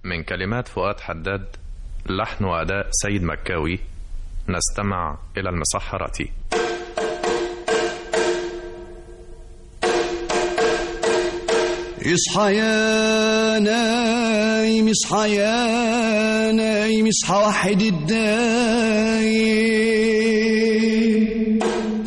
من كلمات فؤاد حداد لحن وأداء سيد مكاوي نستمع إلى المسحرة اصحى يا نايم اصحى يا نايم اصحى وحد الدايم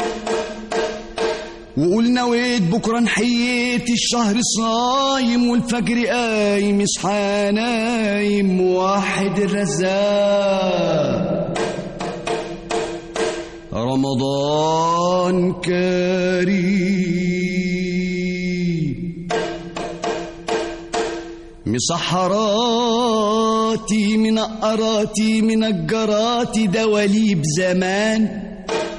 وقول نويت بكره نحيت الشهر صايم والفجر قايم اصحى يا نايم واحد الرزاق رمضان كريم مسحراتي منقراتي منجراتي دواليب زمان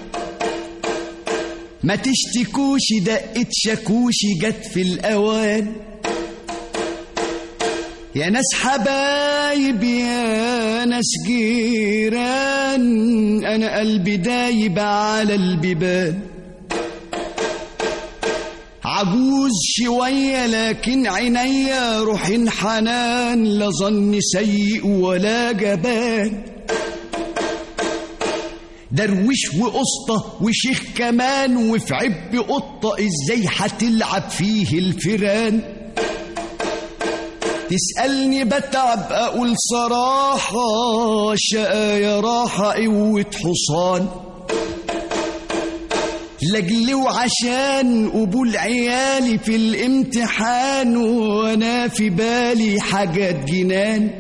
ما تشتكوش دقت شكوشي جت في الأوان يا ناس حبايب يا ناس جيران أنا قلبي دايب على البيبان عجوز شوية لكن عينيا روح حنان لا ظن سيء ولا جبان درويش وقسطة وشيخ كمان وفي عب قطة ازاي هتلعب فيه الفيران تسألني بتعب أقول صراحة شقايا راحة قوة حصان لجل وعشان قبول عيالي في الامتحان وانا في بالي حاجات جنان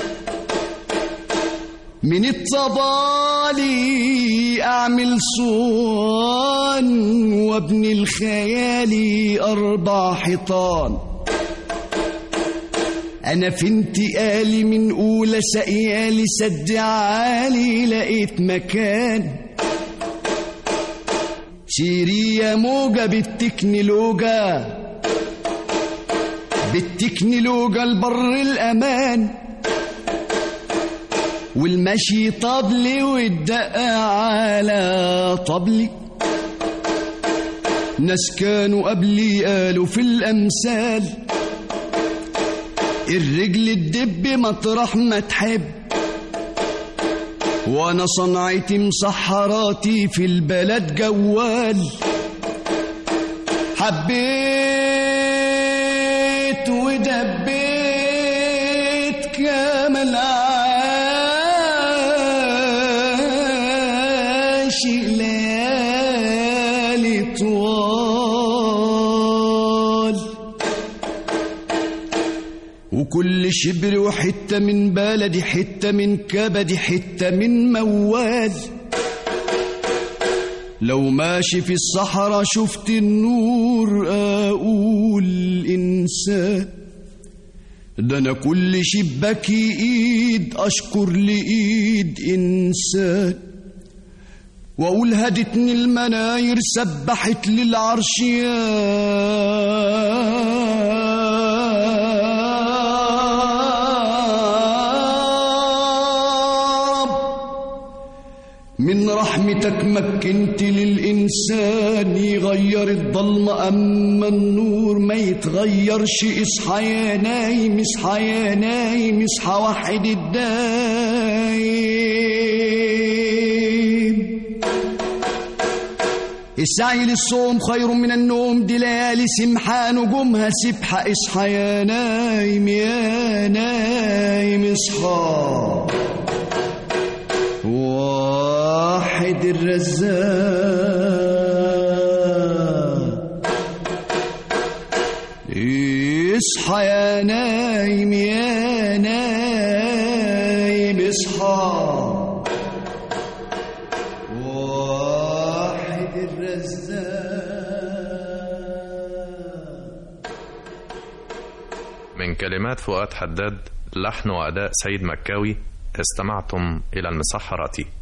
من الطبالي اعمل صوان وابني الخيالي اربع حيطان انا في انتقالي من اولى سقيالي سد عالي لقيت مكان سيري يا موجة بالتكنولوجا بالتكنولوجا البر الأمان والمشي طبلي والدق على طبلي ناس كانوا قبلي قالوا في الأمثال الرجل الدب مطرح ما تحب وانا صنعتي مسحراتي في البلد جوال حبيت ودبيت كامل عاشق ليالي طوال وكل شبر وحتة من بلدي حتة من كبدي حتة من موال لو ماشي في الصحراء شفت النور أقول إنسان ده أنا كل شباكي إيد أشكر لإيد إنسان وأقول هدتني المناير سبحت للعرش يا رب من رحمتك مكنت للإنسان يغير الضلمة أما النور ما يتغيرش اصحى يا نايم اصحى يا نايم اصحى وحد الدايم السعي للصوم خير من النوم دي ليالي سمحة نجومها سبحة اصحى يا نايم يا نايم اصحى واحد الرزاق اصحى يا نايم يا نايم اصحى واحد الرزاق من كلمات فؤاد حداد لحن وأداء سيد مكاوي استمعتم إلى المسحرة